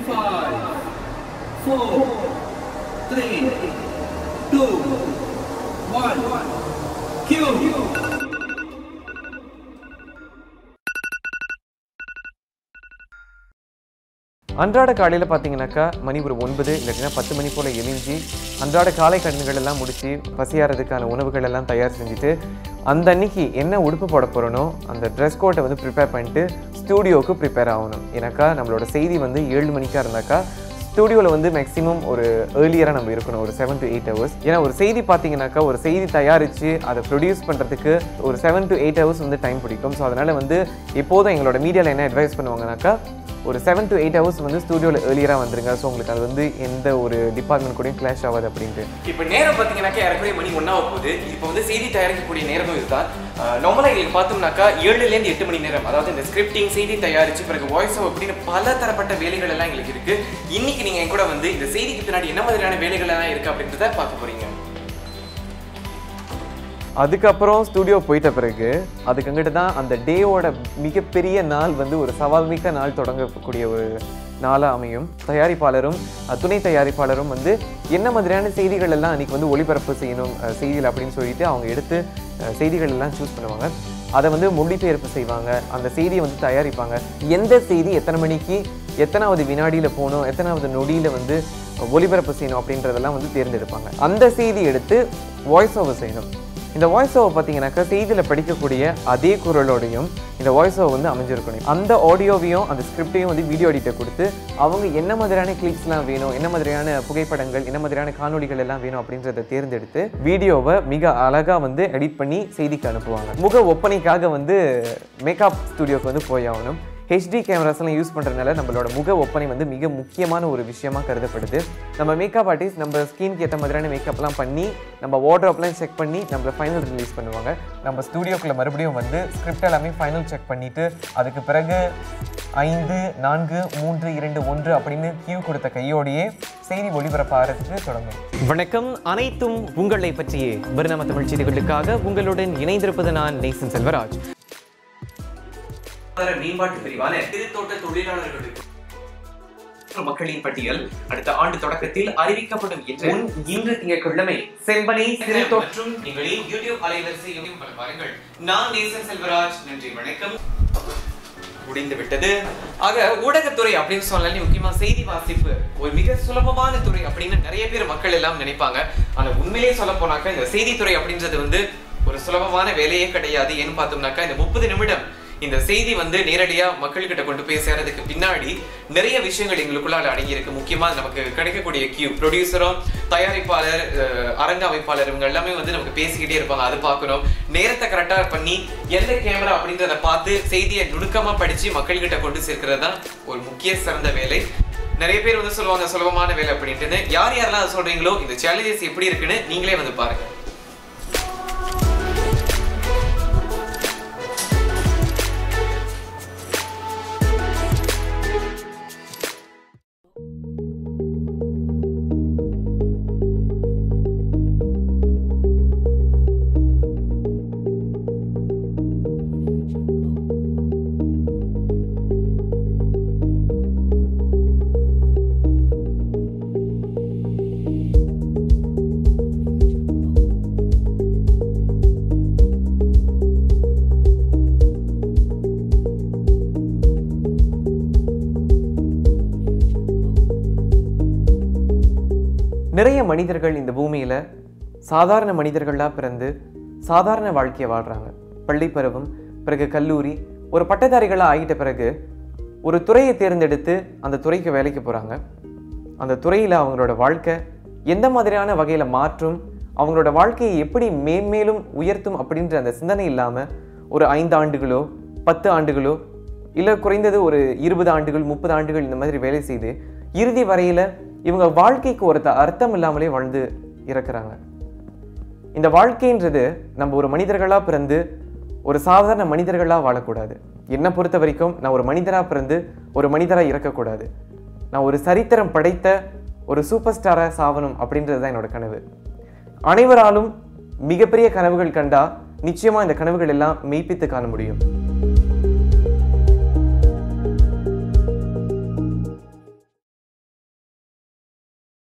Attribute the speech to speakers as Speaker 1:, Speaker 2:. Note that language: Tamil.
Speaker 1: five, four, three, two, one. Cue.
Speaker 2: அன்றாட காலையில் பார்த்தீங்கன்னாக்கா மணி ஒரு ஒன்பது இல்லாட்டினா பத்து மணி போல் எழுஞ்சி அன்றாட காலை கடன்கள் எல்லாம் முடித்து பசியாறதுக்கான உணவுகள் எல்லாம் தயார் செஞ்சுட்டு அந்த அன்னைக்கு என்ன உடுப்பு போட போகிறனோ அந்த ட்ரெஸ் கோட்டை வந்து ப்ரிப்பேர் பண்ணிட்டு ஸ்டூடியோவுக்கு ப்ரிப்பேர் ஆகணும் ஏன்னாக்கா நம்மளோட செய்தி வந்து ஏழு மணிக்காக இருந்தாக்கா ஸ்டூடியோவில் வந்து மேக்ஸிமம் ஒரு ஏர்லியராக நம்ம இருக்கணும் ஒரு செவன் டு எயிட் ஹவர்ஸ் ஏன்னா ஒரு செய்தி பார்த்தீங்கன்னாக்கா ஒரு செய்தி தயாரித்து அதை ப்ரொடியூஸ் பண்ணுறதுக்கு ஒரு செவன் டு எயிட் ஹவர்ஸ் வந்து டைம் பிடிக்கும் ஸோ அதனால் வந்து எப்போதும் எங்களோட மீடியாவில் என்ன அட்வைஸ் பண்ணுவாங்கனாக்கா ஒரு செவன் டு எயிட் ஹவர்ஸ் வந்து ஸ்டூடியோவில் ஏர்லியராக வந்துருங்க ஸோ உங்களுக்கு அது வந்து எந்த ஒரு டிபார்ட்மெண்ட் கூடயும் கிளாஷ் ஆகாது அப்படின்ட்டு
Speaker 3: இப்போ நேரம் பார்த்தீங்கன்னாக்கா ஏறக்குறைய மணி ஒன்றாக போகுது இப்போ வந்து செய்தி தயாரிக்கக்கூடிய நேரமும் இதுதான் நார்மலாக எங்களுக்கு பார்த்தோம்னாக்கா ஏழுலேருந்து எட்டு மணி நேரம் அதாவது இந்த ஸ்கிரிப்டிங் செய்தி தயாரிச்சு பிறகு வாய்ஸ் ஓவர் அப்படின்னு பல தரப்பட்ட வேலைகள் எல்லாம் எங்களுக்கு இருக்கு இன்னைக்கு நீங்க என் கூட வந்து இந்த செய்திக்கு பின்னாடி என்ன மாதிரியான வேலைகள் எல்லாம் இருக்கு அப்படின்றத பார்க்க போறீங்க
Speaker 2: அதுக்கப்புறம் ஸ்டூடியோ போயிட்ட பிறகு அதுக்கங்கிட்ட தான் அந்த டேவோட மிகப்பெரிய நாள் வந்து ஒரு சவால் மிக்க நாள் தொடங்கக்கூடிய ஒரு நாளாக அமையும் தயாரிப்பாளரும் அஹ், துணை தயாரிப்பாளரும் வந்து என்ன மாதிரியான செய்திகள் எல்லாம் அன்றைக்கி வந்து ஒளிபரப்பு செய்யணும் அஹ், செய்திகள் அப்படின்னு சொல்லிட்டு அவங்க எடுத்து அஹ், செய்திகள் எல்லாம் சூஸ் பண்ணுவாங்க அதை வந்து மொழிபெயர்ப்பு செய்வாங்க அந்த செய்தியை வந்து தயாரிப்பாங்க எந்த செய்தி எத்தனை மணிக்கு எத்தனாவது வினாடியில் போகணும் எத்தனாவது நொடியில் வந்து ஒளிபரப்பு செய்யணும் அப்படின்றதெல்லாம் வந்து தேர்ந்தெடுப்பாங்க அந்த செய்தி எடுத்து வாய்ஸ் ஓவர் செய்யணும் இந்த வாய்ஸ் ஓவர் பார்த்தீங்கன்னாக்கா செய்தியில் படிக்கக்கூடிய அதே குரலோடையும் இந்த வாய்ஸ் ஓவர் வந்து அமைஞ்சிருக்கணும் அந்த ஆடியோவையும் அந்த ஸ்கிரிப்டையும் வந்து வீடியோ எடிட்டர் கொடுத்து அவங்க என்ன மாதிரியான கிளிப்ஸ்லாம் வேணும் என்ன மாதிரியான புகைப்படங்கள் என்ன மாதிரியான காணொளிகள் எல்லாம் வேணும் அப்படின்றத தேர்ந்தெடுத்து வீடியோவை மிக அழகாக வந்து எடிட் பண்ணி செய்திக்கு அனுப்புவாங்க முக ஒப்பனைக்காக வந்து மேக்கப் ஸ்டுடியோக்கு வந்து போய் ஆகணும் ஹெச்டி கேமராஸ்லாம் யூஸ் பண்ணுறதுனால நம்மளோட முக ஒப்பனை வந்து மிக முக்கியமான ஒரு விஷயமா கருதப்படுது நம்ம மேக்கப் ஆர்டிஸ்ட் நம்ம ஸ்கின்க்கு ஏற்ற மாதிரியான மேக்கப்லாம் பண்ணி நம்ம வார்ட்ரோப்லாம் செக் பண்ணி நம்மள ஃபைனல் ரிலீஸ் பண்ணுவாங்க நம்ம ஸ்டூடியோக்குள்ளே மறுபடியும் வந்து ஸ்கிரிப்ட் எல்லாமே ஃபைனல் செக் பண்ணிவிட்டு அதுக்கு பிறகு ஐந்து நான்கு மூன்று இரண்டு ஒன்று அப்படின்னு கியூ கொடுத்த கையோடையே செய்தி ஒளிபரப்பாகிறதுக்கு தொடங்கும்
Speaker 4: வணக்கம் அனைத்தும் உங்களை பற்றியே பரிணாம தமிழ் செய்திகளுக்காக உங்களுடன் இணைந்திருப்பது நான் நேசன் செல்வராஜ்
Speaker 3: பொருளாதார மேம்பாட்டு பிரிவான திருத்தோட்ட தொழிலாளர்களுக்கு மக்களின் பட்டியல் அடுத்த ஆண்டு தொடக்கத்தில் அறிவிக்கப்படும் என்று இன்று திங்கட்கிழமை செம்பனை திருத்தோட்ட மற்றும் எங்களின் யூடியூப் அலைவரிசையும் பல பாருங்கள் நான் நேசன் செல்வராஜ் நன்றி வணக்கம் முடிந்து விட்டது ஆக ஊடகத்துறை அப்படின்னு சொன்னாலே முக்கியமா செய்தி வாசிப்பு ஒரு மிக சுலபமான துறை அப்படின்னு நிறைய பேர் மக்கள் எல்லாம் நினைப்பாங்க ஆனா உண்மையிலேயே சொல்ல போனாக்கா இந்த செய்தித்துறை அப்படின்றது வந்து ஒரு சுலபமான வேலையே கிடையாது ஏன்னு பார்த்தோம்னாக்கா இந்த முப்பது நிமிடம் இந்த செய்தி வந்து நேரடியா மக்கள்கிட்ட கொண்டு போய் சேர்றதுக்கு பின்னாடி நிறைய விஷயங்கள் எங்களுக்குள்ளால அடங்கியிருக்கு முக்கியமா நமக்கு கிடைக்கக்கூடிய கியூ ப்ரொடியூசரும் தயாரிப்பாளர் அஹ், அரங்க அமைப்பாளர் இவங்க எல்லாமே வந்து நமக்கு பேசிக்கிட்டே இருப்பாங்க அது பார்க்கணும் நேரத்தை கரெக்டா பண்ணி எந்த கேமரா அப்படின்றத பார்த்து செய்தியை நுணுக்கமா படிச்சு மக்கள்கிட்ட கொண்டு சேர்க்கிறது தான் ஒரு முக்கிய சிறந்த வேலை நிறைய பேர் வந்து சொல்லுவாங்க சுலபமான வேலை அப்படின்ட்டு யார் யாரெல்லாம் அதை சொல்றீங்களோ இந்த சேலஞ்சஸ் எப்படி இருக்குன்னு நீங்களே வந்து பாருங்க
Speaker 2: நிறைய மனிதர்கள் இந்த பூமியில் சாதாரண மனிதர்களாக பிறந்து சாதாரண வாழ்க்கையை வாழ்கிறாங்க பள்ளி பருவம் பிறகு கல்லூரி ஒரு பட்டதாரிகளாக ஆகிட்ட பிறகு ஒரு துறையை தேர்ந்தெடுத்து அந்த துறைக்கு வேலைக்கு போகிறாங்க அந்த துறையில் அவங்களோட வாழ்க்கை எந்த மாதிரியான வகையில் மாற்றும் அவங்களோட வாழ்க்கையை எப்படி மேன்மேலும் உயர்த்தும் அப்படின்ற அந்த சிந்தனை இல்லாமல் ஒரு ஐந்து ஆண்டுகளோ பத்து ஆண்டுகளோ இல்லை குறைந்தது ஒரு இருபது ஆண்டுகள் முப்பது ஆண்டுகள் இந்த மாதிரி வேலை செய்து இறுதி வரையில் இவங்க வாழ்க்கைக்கு ஒரு த- அர்த்தம் இல்லாமலே வாழ்ந்து இறக்குறாங்க இந்த வாழ்க்கைன்றது நம்ம ஒரு மனிதர்களாக பிறந்து ஒரு சாதாரண மனிதர்களாக வாழக்கூடாது என்னை பொறுத்த வரைக்கும் நான் ஒரு மனிதராக பிறந்து ஒரு மனிதராக இறக்கக்கூடாது நான் ஒரு சரித்திரம் படைத்த ஒரு சூப்பர் ஸ்டாராக சாவணும் அப்படின்றது தான் என்னோட கனவு அனைவராலும் மிகப்பெரிய கனவுகள் கண்டா நிச்சயமாக இந்த கனவுகள் எல்லாம் மெய்ப்பித்து காண முடியும்